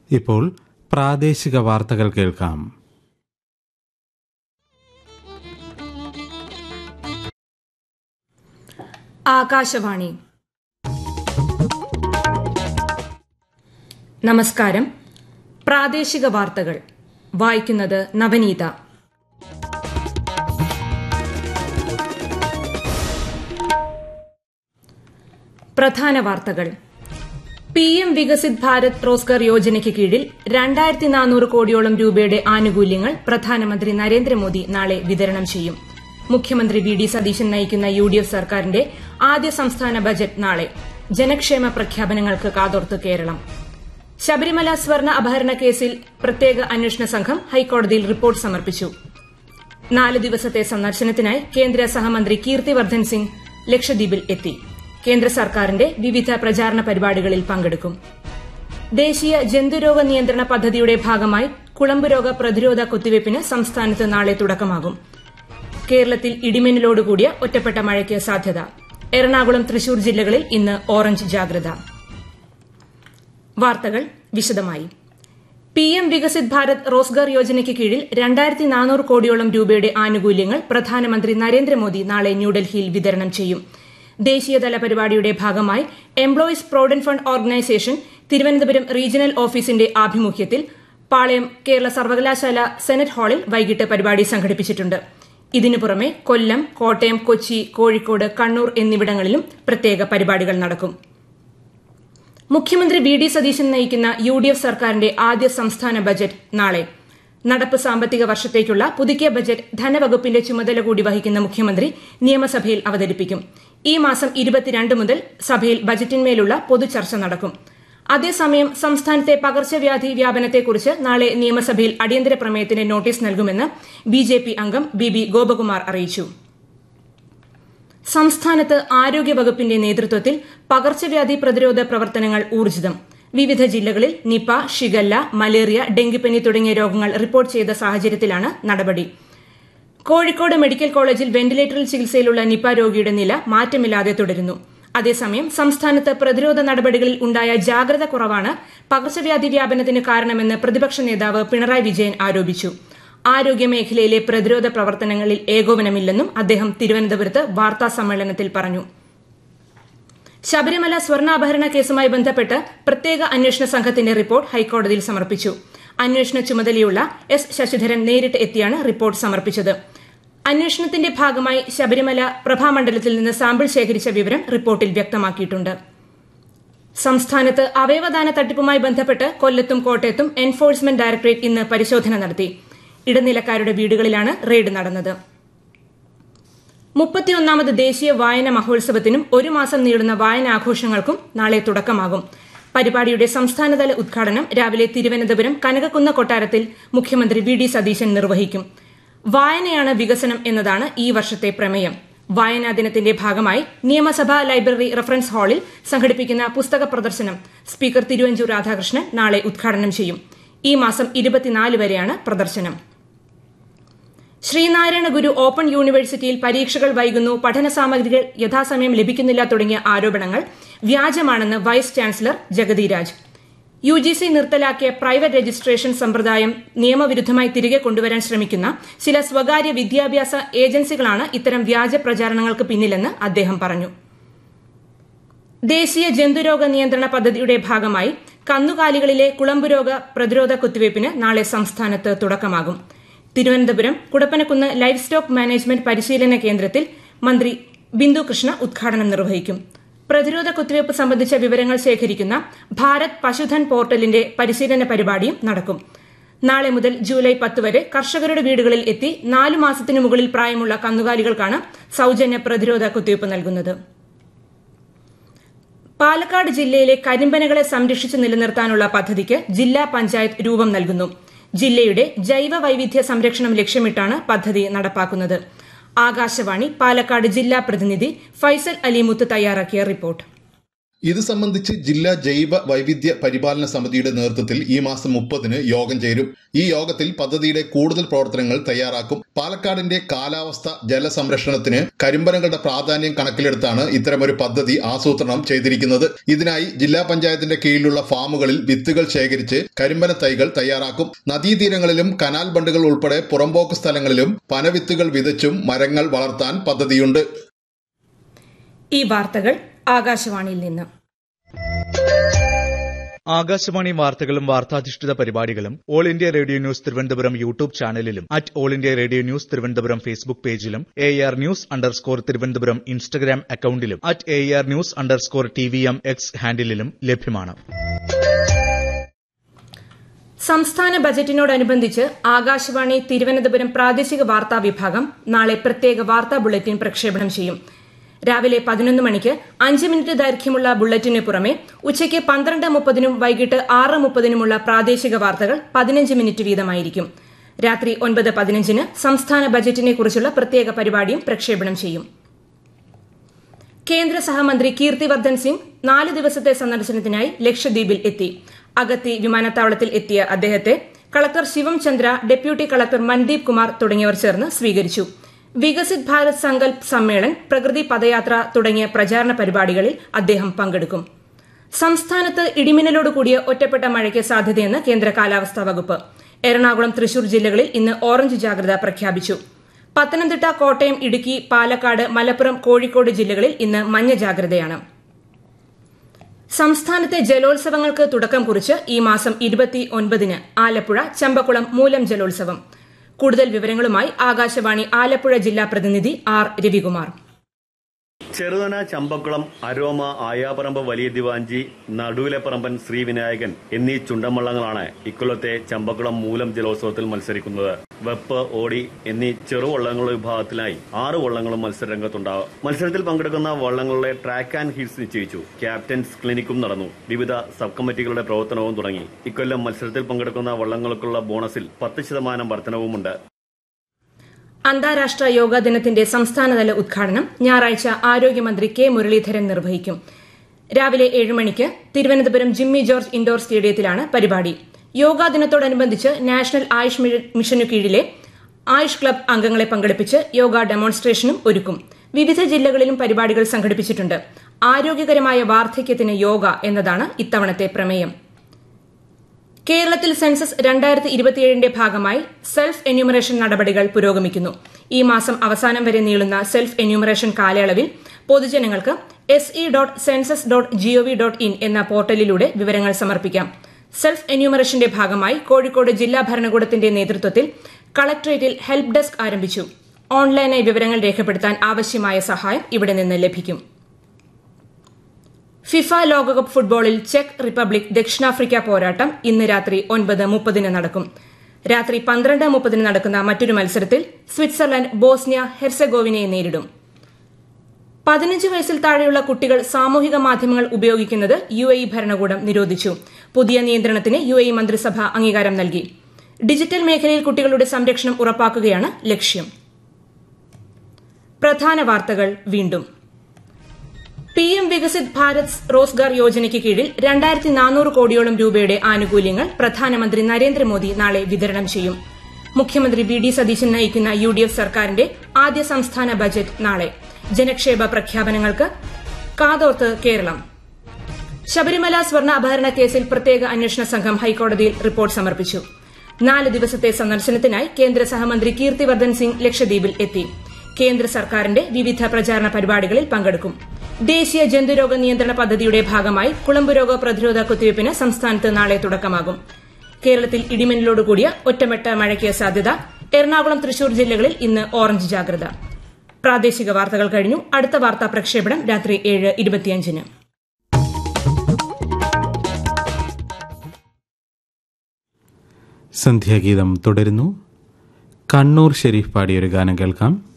ഇപ്പോൾ പ്രാദേശിക വാർത്തകൾ കേൾക്കാം ആകാശവാണി നമസ്കാരം പ്രാദേശിക വാർത്തകൾ വായിക്കുന്നത് നവനീത പ്രധാന വാർത്തകൾ പി എം വികസിത് ഭാരത് റോസ്ഗർ യോജനയ്ക്ക് കീഴിൽ രണ്ടായിരത്തി നാനൂറ് കോടിയോളം രൂപയുടെ ആനുകൂല്യങ്ങൾ പ്രധാനമന്ത്രി നരേന്ദ്രമോദി നാളെ വിതരണം ചെയ്യും മുഖ്യമന്ത്രി വി ഡി സതീശൻ നയിക്കുന്ന യു ഡി എഫ് സർക്കാരിന്റെ ആദ്യ സംസ്ഥാന ബജറ്റ് നാളെ ജനക്ഷേമ പ്രഖ്യാപനങ്ങൾക്ക് കാതോർത്ത് കേരളം ശബരിമല സ്വർണ്ണ അപഹരണ കേസിൽ പ്രത്യേക അന്വേഷണ സംഘം ഹൈക്കോടതിയിൽ റിപ്പോർട്ട് സമർപ്പിച്ചു നാല് ദിവസത്തെ സന്ദർശനത്തിനായി കേന്ദ്ര സഹമന്ത്രി കീർത്തിവർദ്ധൻ സിംഗ് ലക്ഷദ്വീപിൽ എത്തി കേന്ദ്ര സർക്കാരിന്റെ വിവിധ പ്രചാരണ പരിപാടികളിൽ പങ്കെടുക്കും ദേശീയ ജന്തുരോഗ നിയന്ത്രണ പദ്ധതിയുടെ ഭാഗമായി കുളമ്പുരോഗ പ്രതിരോധ കുത്തിവയ്പ്പിന് സംസ്ഥാനത്ത് നാളെ തുടക്കമാകും കേരളത്തിൽ ഇടിമിന്നലോടുകൂടിയ ഒറ്റപ്പെട്ട മഴയ്ക്ക് സാധ്യത എറണാകുളം തൃശൂർ ജില്ലകളിൽ ഇന്ന് ഓറഞ്ച് ജാഗ്രത വാർത്തകൾ വിശദമായി പി എം വികസിത് ഭാരത് റോസ്ഗർ യോജനയ്ക്ക് കീഴിൽ രണ്ടായിരത്തി നാനൂറ് കോടിയോളം രൂപയുടെ ആനുകൂല്യങ്ങൾ പ്രധാനമന്ത്രി നരേന്ദ്രമോദി നാളെ ന്യൂഡൽഹിയിൽ വിതരണം ചെയ്യും ദേശീയതല പരിപാടിയുടെ ഭാഗമായി employees provident fund organisation Thiruvananthapuram regional ഓഫീസിന്റെ ആഭിമുഖ്യത്തിൽ പാളയം കേരള സർവകലാശാല സെനറ്റ് ഹാളിൽ വൈകിട്ട് പരിപാടി സംഘടിപ്പിച്ചിട്ടുണ്ട് ഇതിനു പുറമെ കൊല്ലം കോട്ടയം കൊച്ചി കോഴിക്കോട് കണ്ണൂർ എന്നിവിടങ്ങളിലും പ്രത്യേക പരിപാടികൾ നടക്കും മുഖ്യമന്ത്രി വി ഡി സതീശൻ നയിക്കുന്ന യു ഡി എഫ് സർക്കാരിന്റെ ആദ്യ സംസ്ഥാന ബജറ്റ് നാളെ നടപ്പ് സാമ്പത്തിക വർഷത്തേക്കുള്ള പുതുക്കിയ ബജറ്റ് ധനവകുപ്പിന്റെ ചുമതല കൂടി വഹിക്കുന്ന മുഖ്യമന്ത്രി നിയമസഭയിൽ അവതരിപ്പിക്കും ഈ മാസം ഇരുപത്തിരണ്ട് മുതൽ സഭയിൽ ബജറ്റിന്മേലുള്ള പൊതുചർച്ച നടക്കും അതേസമയം സംസ്ഥാനത്തെ പകർച്ചവ്യാധി വ്യാപനത്തെക്കുറിച്ച് നാളെ നിയമസഭയിൽ അടിയന്തര പ്രമേയത്തിന് നോട്ടീസ് നൽകുമെന്ന് ബി ജെ പി അംഗം ബി ബി ഗോപകുമാർ അറിയിച്ചു സംസ്ഥാനത്ത് ആരോഗ്യവകുപ്പിന്റെ നേതൃത്വത്തിൽ പകർച്ചവ്യാധി പ്രതിരോധ പ്രവർത്തനങ്ങൾ ഊർജിതം വിവിധ ജില്ലകളിൽ നിപ ഷിഗല്ല മലേറിയ ഡെങ്കിപ്പനി തുടങ്ങിയ രോഗങ്ങൾ റിപ്പോർട്ട് ചെയ്ത സാഹചര്യത്തിലാണ് നടപടി കോഴിക്കോട് മെഡിക്കൽ കോളേജിൽ വെന്റിലേറ്ററിൽ ചികിത്സയിലുള്ള നിപ രോഗിയുടെ നില മാറ്റമില്ലാതെ തുടരുന്നു അതേസമയം സംസ്ഥാനത്ത് പ്രതിരോധ നടപടികളിൽ ഉണ്ടായ ജാഗ്രത കുറവാണ് പകർച്ചവ്യാധി വ്യാപനത്തിന് കാരണമെന്ന് പ്രതിപക്ഷ നേതാവ് പിണറായി വിജയൻ ആരോപിച്ചു ആരോഗ്യമേഖലയിലെ പ്രതിരോധ പ്രവർത്തനങ്ങളിൽ ഏകോപനമില്ലെന്നും അദ്ദേഹം തിരുവനന്തപുരത്ത് വാർത്താ സമ്മേളനത്തിൽ പറഞ്ഞു ശബരിമല സ്വർണ്ണാഭരണ കേസുമായി ബന്ധപ്പെട്ട് പ്രത്യേക അന്വേഷണ സംഘത്തിന്റെ റിപ്പോർട്ട് ഹൈക്കോടതിയിൽ സമർപ്പിച്ചു അന്വേഷണ ചുമതലയുള്ള എസ് ശശിധരൻ നേരിട്ട് എത്തിയാണ് റിപ്പോർട്ട് സമർപ്പിച്ചത് അന്വേഷണത്തിന്റെ ഭാഗമായി ശബരിമല പ്രഭാമണ്ഡലത്തിൽ നിന്ന് സാമ്പിൾ ശേഖരിച്ച വിവരം റിപ്പോർട്ടിൽ വ്യക്തമാക്കിയിട്ടുണ്ട് സംസ്ഥാനത്ത് അവയവദാന തട്ടിപ്പുമായി ബന്ധപ്പെട്ട് കൊല്ലത്തും കോട്ടയത്തും എൻഫോഴ്സ്മെന്റ് ഡയറക്ടറേറ്റ് ഇന്ന് പരിശോധന നടത്തി ഇടനിലക്കാരുടെ വീടുകളിലാണ് റെയ്ഡ് നടന്നത് മുപ്പത്തിയൊന്നാമത് ദേശീയ വായന മഹോത്സവത്തിനും ഒരു മാസം നീളുന്ന വായനാഘോഷങ്ങൾക്കും നാളെ തുടക്കമാകും പരിപാടിയുടെ സംസ്ഥാനതല ഉദ്ഘാടനം രാവിലെ തിരുവനന്തപുരം കനകക്കുന്ന് കൊട്ടാരത്തിൽ മുഖ്യമന്ത്രി വി ഡി സതീശൻ നിർവഹിക്കും വായനയാണ് വികസനം എന്നതാണ് ഈ വർഷത്തെ പ്രമേയം വായനാ ദിനത്തിന്റെ ഭാഗമായി നിയമസഭാ ലൈബ്രറി റഫറൻസ് ഹാളിൽ സംഘടിപ്പിക്കുന്ന പുസ്തക പ്രദർശനം സ്പീക്കർ തിരുവഞ്ചൂർ രാധാകൃഷ്ണൻ നാളെ ഉദ്ഘാടനം ചെയ്യും ഈ മാസം ഇരുപത്തിനാല് വരെയാണ് പ്രദർശനം ശ്രീനാരായണ ഗുരു ഓപ്പൺ യൂണിവേഴ്സിറ്റിയിൽ പരീക്ഷകൾ വൈകുന്നു പഠന സാമഗ്രികൾ യഥാസമയം ലഭിക്കുന്നില്ല തുടങ്ങിയ ആരോപണങ്ങൾ വ്യാജമാണെന്ന് vice chancellor Jagathi Raj U G C നിർത്തലാക്കിയ പ്രൈവറ്റ് രജിസ്ട്രേഷൻ സമ്പ്രദായം നിയമവിരുദ്ധമായി തിരികെ കൊണ്ടുവരാൻ ശ്രമിക്കുന്ന ചില സ്വകാര്യ വിദ്യാഭ്യാസ ഏജൻസികളാണ് ഇത്തരം വ്യാജ പ്രചാരണങ്ങൾക്ക് പിന്നിലെന്ന് അദ്ദേഹം പറഞ്ഞു ദേശീയ ജന്തുരോഗ നിയന്ത്രണ പദ്ധതിയുടെ ഭാഗമായി കന്നുകാലികളിലെ കുളമ്പുരോഗ പ്രതിരോധ കുത്തിവയ്പ്പിന് നാളെ സംസ്ഥാനത്ത് തുടക്കമാകും Thiruvananthapuram Kudappanakunnu livestock management പരിശീലന കേന്ദ്രത്തിൽ മന്ത്രി ബിന്ദു കൃഷ്ണ ഉദ്ഘാടനം നിർവഹിക്കും പ്രതിരോധ കുത്തിവയ്പ് സംബന്ധിച്ച വിവരങ്ങൾ ശേഖരിക്കുന്ന ഭാരത് പശുധൻ പോർട്ടലിന്റെ പരിശീലന പരിപാടിയും നടക്കും നാളെ മുതൽ ജൂലൈ പത്ത് വരെ കർഷകരുടെ വീടുകളിൽ എത്തി നാലു മാസത്തിനു മുകളിൽ പ്രായമുള്ള കന്നുകാലികൾക്കാണ് സൌജന്യ പ്രതിരോധ കുത്തിവയ്പ് നൽകുന്നത് പാലക്കാട് ജില്ലയിലെ കരിമ്പനകളെ സംരക്ഷിച്ചു നിലനിർത്താനുള്ള പദ്ധതിക്ക് ജില്ലാ പഞ്ചായത്ത് രൂപം നൽകുന്നു ജില്ലയുടെ ജൈവ വൈവിധ്യ സംരക്ഷണം ലക്ഷ്യമിട്ടാണ് പദ്ധതി നടപ്പാക്കുന്നത് ആകാശവാണി പാലക്കാട് ജില്ലാ പ്രതിനിധി ഫൈസൽ അലിമുത്ത് തയ്യാറാക്കിയ റിപ്പോർട്ട് ഇത് സംബന്ധിച്ച് ജില്ലാ ജൈവ വൈവിധ്യ പരിപാലന സമിതിയുടെ നേതൃത്വത്തിൽ ഈ മാസം മുപ്പതിന് യോഗം ചേരും ഈ യോഗത്തിൽ പദ്ധതിയുടെ കൂടുതൽ പ്രവർത്തനങ്ങൾ തയ്യാറാക്കും പാലക്കാടിന്റെ കാലാവസ്ഥ ജലസംരക്ഷണത്തിന് കരിമ്പനകളുടെ പ്രാധാന്യം കണക്കിലെടുത്താണ് ഇത്തരമൊരു പദ്ധതി ആസൂത്രണം ചെയ്തിരിക്കുന്നത് ഇതിനായി ജില്ലാ പഞ്ചായത്തിന്റെ കീഴിലുള്ള ഫാമുകളിൽ വിത്തുകൾ ശേഖരിച്ച് കരിമ്പന തൈകൾ തയ്യാറാക്കും നദീതീരങ്ങളിലും കനാൽ ബണ്ടുകൾ ഉൾപ്പെടെ പുറമ്പോക്ക് സ്ഥലങ്ങളിലും പനവിത്തുകൾ വിതച്ചും മരങ്ങൾ വളർത്താൻ പദ്ധതിയുണ്ട് ഈ വാർത്തകൾ ആകാശവാണിയിൽ നിന്ന് ആകാശവാണി വാർത്തകളും വാർത്താധിഷ്ഠിത പരിപാടികളും all India radio news Thiruvananthapuram YouTube ചാനലിലും at all India radio news Thiruvananthapuram Facebook പേജിലും A R news underscore Thiruvananthapuram Instagram അക്കൌണ്ടിലും at A R news underscore T V M X ഹാൻഡിലും ലഭ്യമാണ് സംസ്ഥാന ബജറ്റിനോടനുബന്ധിച്ച് ആകാശവാണി തിരുവനന്തപുരം പ്രാദേശിക വാർത്താ വിഭാഗം നാളെ പ്രത്യേക വാർത്താ ബുള്ളറ്റിൻ പ്രക്ഷേപണം ചെയ്യും രാവിലെ പതിനൊന്ന് മണിക്ക് അഞ്ച് മിനിറ്റ് ദൈർഘ്യമുള്ള ബുള്ളറ്റിന് പുറമെ ഉച്ചയ്ക്ക് പന്ത്രണ്ട് മുപ്പതിനും വൈകിട്ട് ആറ് മുപ്പതിനുമുള്ള പ്രാദേശിക വാർത്തകൾ പതിനഞ്ച് മിനിറ്റ് വീതമായിരിക്കും രാത്രി ഒൻപത് പതിനഞ്ചിന് സംസ്ഥാന ബജറ്റിനെ കുറിച്ചുള്ള പ്രത്യേക പരിപാടിയും പ്രക്ഷേപണം ചെയ്യും കേന്ദ്ര സഹമന്ത്രി കീർത്തിവർദ്ധൻ സിംഗ് നാല് ദിവസത്തെ സന്ദർശനത്തിനായി ലക്ഷദ്വീപിൽ എത്തി അഗത്തി വിമാനത്താവളത്തിൽ എത്തിയ അദ്ദേഹത്തെ collector Shivam Chandra deputy collector Mandeep Kumar തുടങ്ങിയവർ ചേർന്ന് സ്വീകരിച്ചു വികസിത് ഭാരത് സങ്കൽപ് സമ്മേളൻ പ്രകൃതി പദയാത്ര തുടങ്ങിയ പ്രചാരണ പരിപാടികളിൽ അദ്ദേഹം പങ്കെടുക്കും സംസ്ഥാനത്ത് ഇടിമിന്നലോട് കൂടിയ ഒറ്റപ്പെട്ട മഴയ്ക്ക് സാധ്യതയെന്ന് കേന്ദ്ര കാലാവസ്ഥാ വകുപ്പ് എറണാകുളം തൃശൂർ ജില്ലകളിൽ ഇന്ന് ഓറഞ്ച് ജാഗ്രത പ്രഖ്യാപിച്ചു പത്തനംതിട്ട കോട്ടയം ഇടുക്കി പാലക്കാട് മലപ്പുറം കോഴിക്കോട് ജില്ലകളിൽ ഇന്ന് മഞ്ഞ ജാഗ്രതയാണ് സംസ്ഥാനത്തെ ജലോത്സവങ്ങൾക്ക് തുടക്കം കുറിച്ച് ഈ മാസം ഇരുപത്തി ഒൻപതിന് ആലപ്പുഴ ചമ്പക്കുളം മൂലം ജലോത്സവം കൂടുതൽ വിവരങ്ങളുമായി ആകാശവാണി ആലപ്പുഴ ജില്ലാ പ്രതിനിധി ആർ രവികുമാർ ചെറുതന ചമ്പക്കുളം അരോമ ആയാപറമ്പ് വലിയ ദിവാഞ്ചി നടുവിലെപ്പറമ്പൻ ശ്രീവിനായകൻ എന്നീ ചുണ്ടൻവള്ളങ്ങളാണ് ഇക്കൊല്ലത്തെ ചമ്പക്കുളം മൂലം ജലോത്സവത്തിൽ മത്സരിക്കുന്നത് വെപ്പ് ഓടി എന്നീ ചെറുവള്ളങ്ങളുടെ വിഭാഗത്തിലായി ആറ് വള്ളങ്ങളും മത്സരരംഗത്തുണ്ടാവും മത്സരത്തിൽ പങ്കെടുക്കുന്ന വള്ളങ്ങളുടെ ട്രാക്ക് ആൻഡ് ഹീൽസ് നിശ്ചയിച്ചു ക്യാപ്റ്റൻസ് ക്ലിനിക്കും നടന്നു വിവിധ സബ് കമ്മിറ്റികളുടെ പ്രവർത്തനവും തുടങ്ങി ഇക്കൊല്ലം മത്സരത്തിൽ പങ്കെടുക്കുന്ന വള്ളങ്ങൾക്കുള്ള ബോണസിൽ പത്ത് ശതമാനം വർധനവുമുണ്ട് അന്താരാഷ്ട്ര യോഗാ ദിനത്തിന്റെ സംസ്ഥാനതല ഉദ്ഘാടനം ഞായറാഴ്ച ആരോഗ്യമന്ത്രി കെ മുരളീധരൻ നിർവഹിക്കും രാവിലെ ഏഴ് മണിക്ക് തിരുവനന്തപുരം ജിമ്മി ജോർജ് ഇൻഡോർ സ്റ്റേഡിയത്തിലാണ് പരിപാടി യോഗാ ദിനത്തോടനുബന്ധിച്ച് നാഷണൽ ആയുഷ് മിഷനു കീഴിലെ ആയുഷ് ക്ലബ് അംഗങ്ങളെ പങ്കെടുപ്പിച്ച് യോഗ ഡെമോൺസ്ട്രേഷനും ഒരുക്കും വിവിധ ജില്ലകളിലും പരിപാടികൾ സംഘടിപ്പിച്ചിട്ടുണ്ട് ആരോഗ്യകരമായ വാർദ്ധക്യത്തിന് യോഗ എന്നതാണ് ഇത്തവണത്തെ പ്രമേയം കേരളത്തിൽ സെൻസസ് രണ്ടായിരത്തി ഇരുപത്തിയേഴിന്റെ ഭാഗമായി സെൽഫ് എന്യൂമറേഷൻ നടപടികൾ പുരോഗമിക്കുന്നു ഈ മാസം അവസാനം വരെ നീളുന്ന സെൽഫ് എന്യൂമറേഷൻ കാലയളവിൽ പൊതുജനങ്ങൾക്ക് S E dot census dot G O V dot in എന്ന പോർട്ടലിലൂടെ വിവരങ്ങൾ സമർപ്പിക്കാം സെൽഫ് എന്യൂമറേഷന്റെ ഭാഗമായി കോഴിക്കോട് ജില്ലാ ഭരണകൂടത്തിന്റെ നേതൃത്വത്തിൽ കളക്ടറേറ്റിൽ ഹെൽപ്പ് ഡെസ്ക് ആരംഭിച്ചു ഓൺലൈനായി വിവരങ്ങൾ രേഖപ്പെടുത്താൻ ആവശ്യമായ സഹായം ഇവിടെ നിന്ന് ലഭിക്കും ഫിഫ ലോകകപ്പ് ഫുട്ബോളിൽ ചെക്ക് റിപ്പബ്ലിക് ദക്ഷിണാഫ്രിക്ക പോരാട്ടം ഇന്ന് രാത്രി ഒൻപത് മുപ്പതിന് നടക്കും രാത്രി പന്ത്രണ്ട് മുപ്പതിന് നടക്കുന്ന മറ്റൊരു മത്സരത്തിൽ സ്വിറ്റ്സർലൻഡ് ബോസ്നിയ ഹെർസഗോവിനയെ നേരിടും പതിനഞ്ച് വയസ്സിൽ താഴെയുള്ള കുട്ടികൾ സാമൂഹിക മാധ്യമങ്ങൾ ഉപയോഗിക്കുന്നത് യു എ ഇ ഭരണകൂടം നിരോധിച്ചു പുതിയ നിയന്ത്രണത്തിന് യു എ ഇ മന്ത്രിസഭ അംഗീകാരം നൽകി ഡിജിറ്റൽ മേഖലയിൽ കുട്ടികളുടെ സംരക്ഷണം ഉറപ്പാക്കുകയാണ് ലക്ഷ്യം പ്രധാന വാർത്തകൾ വീണ്ടും പി എം വികസിത് ഭാരത് റോസ്ഗാർ യോജനയ്ക്ക് കീഴിൽ രണ്ടായിരത്തി നാനൂറ് കോടിയോളം രൂപയുടെ ആനുകൂല്യങ്ങൾ പ്രധാനമന്ത്രി നരേന്ദ്രമോദി നാളെ വിതരണം ചെയ്യും മുഖ്യമന്ത്രി വി ഡി സതീശൻ നയിക്കുന്ന യു ഡി എഫ് സർക്കാരിന്റെ ആദ്യ സംസ്ഥാന ബജറ്റ് നാളെ ജനക്ഷേമ പ്രഖ്യാപനങ്ങൾക്ക് കാതോർത്ത് കേരളം ശബരിമല സ്വർണ്ണ അപഹരണ കേസിൽ പ്രത്യേക അന്വേഷണ സംഘം ഹൈക്കോടതിയിൽ റിപ്പോർട്ട് സമർപ്പിച്ചു നാല് ദിവസത്തെ സന്ദർശനത്തിനായി കേന്ദ്ര സഹമന്ത്രി കീർത്തിവർദ്ധൻ സിംഗ് ലക്ഷദ്വീപിൽ എത്തി കേന്ദ്ര സർക്കാരിന്റെ വിവിധ പ്രചാരണ പരിപാടികളിൽ പങ്കെടുക്കും ദേശീയ ജന്തുരോഗ നിയന്ത്രണ പദ്ധതിയുടെ ഭാഗമായി കുളമ്പ് രോഗ പ്രതിരോധ കുത്തിവയ്പ്പിന് സംസ്ഥാനത്ത് നാളെ തുടക്കമാകും കേരളത്തിൽ ഇടിമിന്നലോടുകൂടിയ ഒറ്റമെട്ട മഴയ്ക്ക് സാധ്യത എറണാകുളം തൃശൂർ ജില്ലകളിൽ ഇന്ന് ഓറഞ്ച് ജാഗ്രത പ്രാദേശിക വാർത്തകൾ കഴിഞ്ഞു അടുത്ത വാർത്താ പ്രക്ഷേപണം രാത്രി ഏഴ് ഇരുപത്തിയഞ്ചിന് സന്ധ്യാഗീതം തുടരുന്നു കണ്ണൂർ ഷെരീഫ് പാടിയൊരു ഗാനം കേൾക്കാം